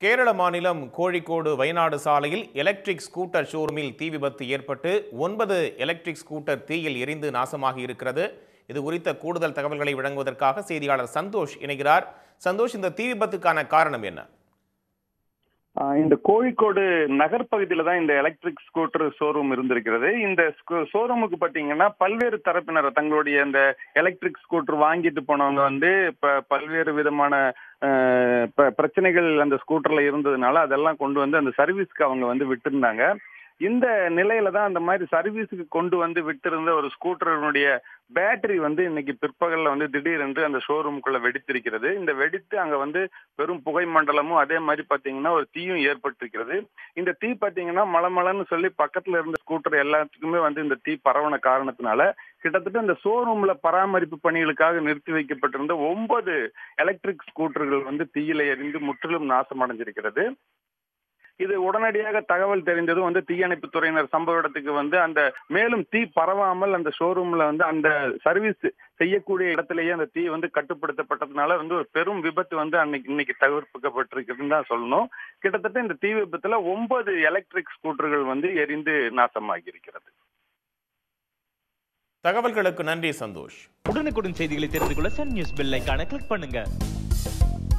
கேரள மாநிலம் கோழிக்கோடு வயநாடு சாலையில் electric scooter ஷோரூமில் தீ விபத்து ஏற்பட்டு ஒன்பது எலக்ட்ரிக் ஸ்கூட்டர் தீயில் எரிந்து நாசமாகி இருக்கிறது இது குறித்த கூடுதல் தகவல்களை வழங்குவதற்காக செய்தியாளர் சந்தோஷ் இணைகிறார் சந்தோஷ் இந்த தீ விபத்துக்கான காரணம் என்ன ஆஹ் இந்த கோழிக்கோடு நகர்ப்பகுதியில தான் இந்த எலக்ட்ரிக் ஸ்கூட்டர் ஷோரூம் இருந்திருக்கிறது இந்த ஷோரூமுக்கு பாத்தீங்கன்னா பல்வேறு தரப்பினர் தங்களுடைய இந்த எலக்ட்ரிக் ஸ்கூட்டர் வாங்கிட்டு போனவங்க வந்து இப்ப பல்வேறு விதமான ஆஹ் ப- பிரச்சனைகள் அந்த ஸ்கூட்டர்ல இருந்ததுனால அதெல்லாம் கொண்டு வந்து அந்த சர்வீஸ்க்கு அவங்க வந்து விட்டிருந்தாங்க இந்த நிலையில தான் அந்த மாதிரி சர்வீஸுக்கு கொண்டு வந்து விட்டிருந்த ஒரு ஸ்கூட்டரினுடைய பேட்டரி வந்து இன்னைக்கு பிற்பகல்ல வந்து திடீரென்று அந்த ஷோரூமுக்குள்ள வெடித்திருக்கிறது இந்த வெடித்து அங்க வந்து பெரும் புகை மண்டலமும் அதே மாதிரி பாத்தீங்கன்னா ஒரு தீயும் ஏற்பட்டிருக்கிறது இந்த தீ பாத்தீங்கன்னா மலமலன்னு சொல்லி பக்கத்துல இருந்த ஸ்கூட்டர் எல்லாத்துக்குமே வந்து இந்த தீ பரவன காரணத்தினால கிட்டத்தட்ட இந்த ஷோரூம்ல பராமரிப்பு பணிகளுக்காக நிறுத்தி வைக்கப்பட்டிருந்த ஒன்பது எலக்ட்ரிக் ஸ்கூட்டர்கள் வந்து தீயில எரிந்து முற்றிலும் நாசமடைஞ்சிருக்கிறது இது உடனடியாக தகவல் தெரிந்ததும் வந்து தீயணைப்பு துறையினர் சம்பவ இடத்துக்கு வந்து அந்த மேலும் தீ பரவாமல் அந்த ஷோரூம்ல வந்து அந்த சர்வீஸ் செய்யக்கூடிய இடத்திலேயே அந்த தீ வந்து கட்டுப்படுத்தப்பட்டதுனால வந்து ஒரு பெரும் விபத்து வந்து அன்னைக்கு இன்னைக்கு தவிர்க்கப்பட்டிருக்குதுன்னு தான் சொல்லணும் கிட்டத்தட்ட இந்த தீ விபத்துல ஒன்பது எலக்ட்ரிக் ஸ்கூட்டர்கள் வந்து எரிந்து நாசமாகி இருக்கிறது தகவல்களுக்கு நன்றி சந்தோஷ் உடனுக்குடன் செய்திகளை தெரிந்து கொள்ள சன் நியூஸ் பெல் ஐகானை கிளிக் பண்ணுங்க